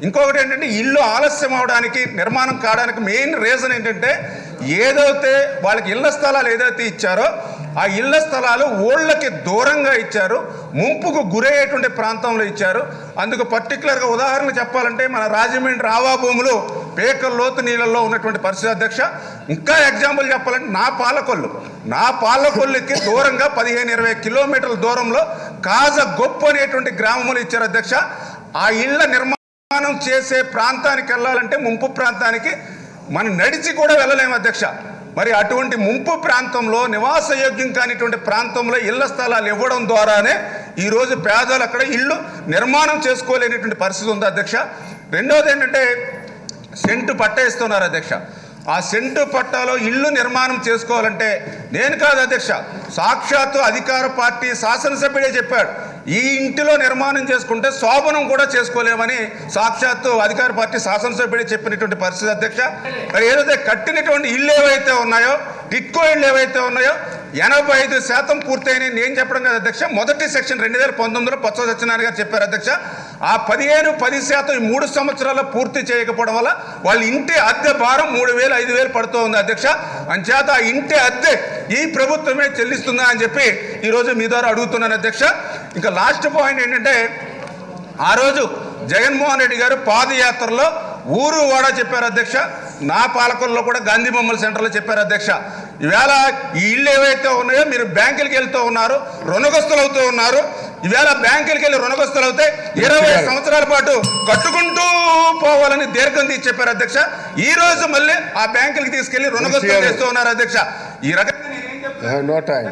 ఇంకొకటి ఏంటంటే ఇల్లు ఆలస్యం అవడానికి నిర్మాణం కావడానికి మెయిన్ రీజన్ ఏంటంటే ఏదైతే వాళ్ళకి ఇళ్ల స్థలాలు ఏదైతే ఇచ్చారో ఆ ఇళ్ల స్థలాలు ఊళ్ళకి దూరంగా ఇచ్చారు ముంపుకు గురయ్యేటువంటి ప్రాంతంలో ఇచ్చారు అందుకు పర్టికులర్గా ఉదాహరణ చెప్పాలంటే మన రాజమండ్రి రావా భూములు పేకల లోతు నీళ్ళల్లో ఉన్నటువంటి పరిస్థితి అధ్యక్ష ఇంకా ఎగ్జాంపుల్ చెప్పాలంటే నా పాలకొల్లు నా పాలకొల్లుకి దూరంగా పదిహేను ఇరవై కిలోమీటర్ల దూరంలో కాజ గొప్ప అనేటువంటి గ్రామములు ఇచ్చారు అధ్యక్ష ఆ ఇళ్ల నిర్మాణం చేసే ప్రాంతానికి వెళ్ళాలంటే ముంపు ప్రాంతానికి మనం నడిచి కూడా వెళ్ళలేము అధ్యక్ష మరి అటువంటి ముంపు ప్రాంతంలో నివాసయోగ్యం కానిటువంటి ప్రాంతంలో ఇళ్ల స్థలాలు ఇవ్వడం ద్వారానే ఈరోజు పేదలు అక్కడ ఇల్లు నిర్మాణం చేసుకోలేనటువంటి పరిస్థితి ఉంది అధ్యక్ష రెండవది ఏంటంటే సెంటు పట్ట ఇస్తున్నారు అధ్యక్ష ఆ సెంటు పట్టాలో ఇల్లు నిర్మాణం చేసుకోవాలంటే నేను కాదు అధ్యక్ష సాక్షాత్తు అధికార పార్టీ శాసనసభ్యుడే చెప్పాడు ఈ ఇంటిలో నిర్మాణం చేసుకుంటే శోభనం కూడా చేసుకోలేమని సాక్షాత్తు అధికార పార్టీ శాసనసభ్యుడే చెప్పినటువంటి పరిస్థితి అధ్యక్ష మరి ఏదైతే కట్టినటువంటి ఇల్లు ఏవైతే ఉన్నాయో టిట్కో ఇళ్ళు ఏవైతే ఉన్నాయో ఎనభై ఐదు శాతం పూర్తయినాయి నేను చెప్పడం కదా అధ్యక్ష మొదటి సెక్షన్ రెండు వేల పంతొమ్మిదిలో పచ్చ సత్యనారాయణ గారు చెప్పారు అధ్యక్ష ఆ పదిహేను పది శాతం ఈ మూడు సంవత్సరాల్లో పూర్తి చేయకపోవడం వల్ల వాళ్ళ ఇంటి అద్దె భారం మూడు వేలు ఐదు వేలు పడుతూ ఉంది అధ్యక్ష అంచేత ఆ ఇంటి అద్దె ఈ ప్రభుత్వమే చెల్లిస్తుందా అని చెప్పి ఈరోజు మీ ద్వారా అడుగుతున్నాను అధ్యక్ష ఇంకా లాస్ట్ పాయింట్ ఏంటంటే ఆ రోజు జగన్మోహన్ రెడ్డి గారు పాదయాత్రలో ఊరు వాడ చెప్పారు అధ్యక్ష నా పాలకుల్లో కూడా గాంధీ బొమ్మల సెంటర్లో చెప్పారు అధ్యక్ష ఈవేళ ఈ ఇళ్ళు ఏవైతే ఉన్నాయో మీరు బ్యాంకులకి వెళ్తూ ఉన్నారు రుణగ్రస్తులు అవుతూ ఉన్నారు ఈవేళ బ్యాంకులకి వెళ్ళి రుణగ్రస్తులు అవుతే ఇరవై సంవత్సరాల పాటు కట్టుకుంటూ పోవాలని దీర్ఘం తీసి చెప్పారు అధ్యక్ష ఈ రోజు మళ్ళీ ఆ బ్యాంకులకి తీసుకెళ్లి రుణగ్రస్తులు చేస్తూ ఉన్నారు అధ్యక్ష ఈ రకంగా నేనేం చెప్తాను నో టైం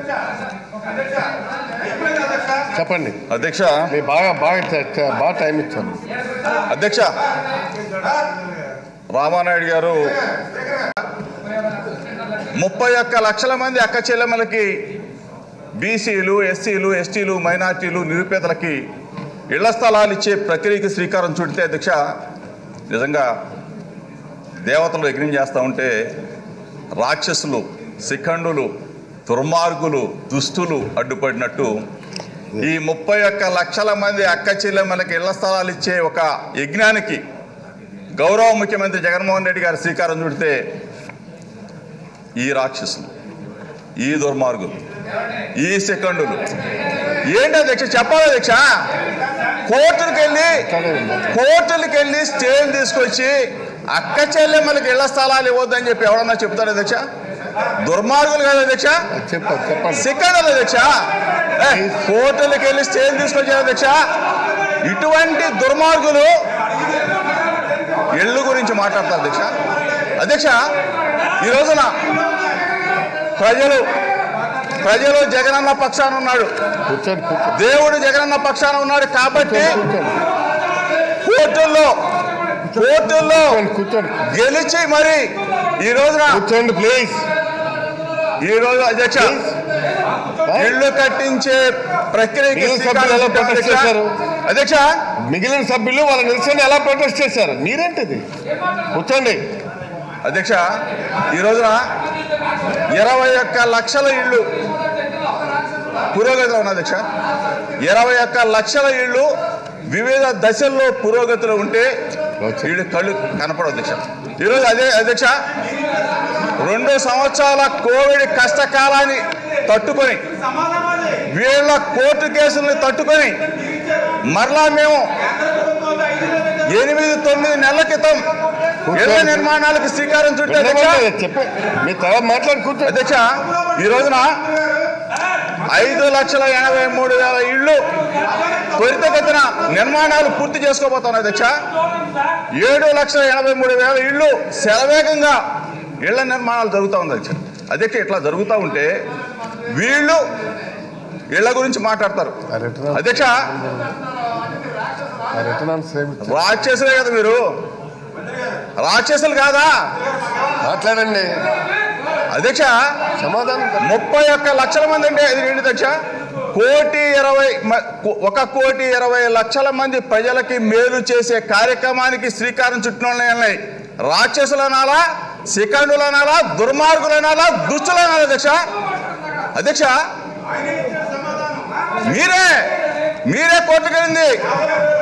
చెప్పండి అధ్యక్ష మీరు బాగా బాగా చ- చ- బాగా టైం ఇచ్చాను అధ్యక్ష రామానాయుడు గారు ముప్పై ఒక్క లక్షల మంది అక్క చెల్లెమ్మలకి బీసీలు ఎస్సీలు ఎస్టీలు మైనార్టీలు నిరుపేదలకి ఇళ్ల స్థలాలు ఇచ్చే ప్రక్రియకి శ్రీకారం చుడితే అధ్యక్ష నిజంగా దేవతలు యజ్ఞం చేస్తూ ఉంటే రాక్షసులు శిఖండులు దుర్మార్గులు దుస్తులు అడ్డుపడినట్టు ఈ ముప్పై ఒక్క లక్షల మంది అక్క చెల్లెమ్మలకి ఇళ్ల స్థలాలు ఇచ్చే ఒక యజ్ఞానికి గౌరవ ముఖ్యమంత్రి జగన్మోహన్ రెడ్డి గారు శ్రీకారం చుడితే ఈ రాక్షసులు ఈ దుర్మార్గులు ఈ సెకండులు ఏంటి అధ్యక్ష చెప్పాలి అధ్యక్ష కోర్టులకు వెళ్ళి కోర్టులకు వెళ్ళి స్టేలు తీసుకొచ్చి అక్క చెల్లెమ్మలకి ఇళ్ల స్థలాలు ఇవ్వద్దని చెప్పి ఎవరన్నా చెప్తారు అధ్యక్ష దుర్మార్గులు కదా అధ్యక్ష చెప్పండి చెప్పండి సిక్కడలు అధ్యక్ష ఏ, కోర్టులకు వెళ్ళి స్టేలు తీసుకొచ్చారు అధ్యక్ష ఇటువంటి దుర్మార్గులు ఇళ్ళు గురించి మాట్లాడతారు అధ్యక్ష అధ్యక్ష ఈ రోజున ప్రజలు ప్రజలు జగనన్న పక్షాన ఉన్నాడు కూర్చోండి కూర్చోండి దేవుడు జగనన్న పక్షాన ఉన్నాడు కాబట్టి కూర్చోండి కోర్టుల్లో కోర్టుల్లో కూర్చోండి కూర్చోండి గెలిచి మరి ఈ రోజున కూర్చోండి ప్లీజ్ ఈ రోజు అధ్యక్ష ఇళ్ళు కట్టించే ప్రక్రియకి మిగిలిన శ్రీకారం సభ్యులు ఎలా చుట్టారు protest అధ్యక్ష. చేశారు? అధ్యక్ష మిగిలిన సభ్యులు వాళ్ళ నిరసన ఎలా ప్రొటెస్ట్ చేశారు మీరేంటిది కూర్చోండి అధ్యక్ష ఈ రోజున ఇరవై ఒక్క లక్షల ఇళ్ళు పురోగతిలో ఉన్న అధ్యక్ష ఇరవై ఒక్క లక్షల ఇళ్ళు వివిధ దశల్లో పురోగతిలో ఉంటే వీళ్ళు కళ్ళు కనపడవు అధ్యక్ష ఈరోజు అదే అధ్యక్ష రెండు సంవత్సరాల కోవిడ్ కష్టకాలాన్ని తట్టుకొని వీళ్ళ కోర్టు కేసుల్ని తట్టుకొని మరలా మేము ఎనిమిది తొమ్మిది నెలల క్రితం ఇళ్ల నిర్మాణాలకు శ్రీకారం చుట్టే అధ్యక్ష చెప్పండి మీ తర్వాత మాట్లాడి కూర్చోండి అధ్యక్ష ఈ రోజున ఐదు లక్షల ఎనభై మూడు వేల ఇళ్ళు త్వరితగతిన నిర్మాణాలు పూర్తి చేసుకోబోతున్నాయి అధ్యక్ష ఏడు లక్షల ఎనభై మూడు వేల ఇళ్ళు శరవేగంగా ఇళ్ల నిర్మాణాలు జరుగుతూ ఉంది అధ్యక్ష అధ్యక్ష ఇట్లా జరుగుతూ ఉంటే వీళ్ళు ఇళ్ల గురించి మాట్లాడతారు ఆ రిటర్న్ అధ్యక్ష ఆ రిటర్న్ ఆన్ సేమ్ ఇచ్చారు. రాక్షసులే కదా మీరు రాక్షసులు కాదా మాట్లాడండి అధ్యక్ష సమాధానం చెప్పండి. ముప్పై ఒక్క లక్షల మంది అంటే ఇది ఏంటి దక్ష కోటి ఇరవై మ- ఒక కోటి ఇరవై లక్షల మంది ప్రజలకి మేలు చేసే కార్యక్రమానికి శ్రీకారం చుట్టిన రాక్షసులు అనాలా శిఖండులు అనాలా దుర్మార్గులు అనాలా దుష్టులు అనాలా అధ్యక్ష అధ్యక్ష మీరే మీరే కోర్టుకెళ్ళింది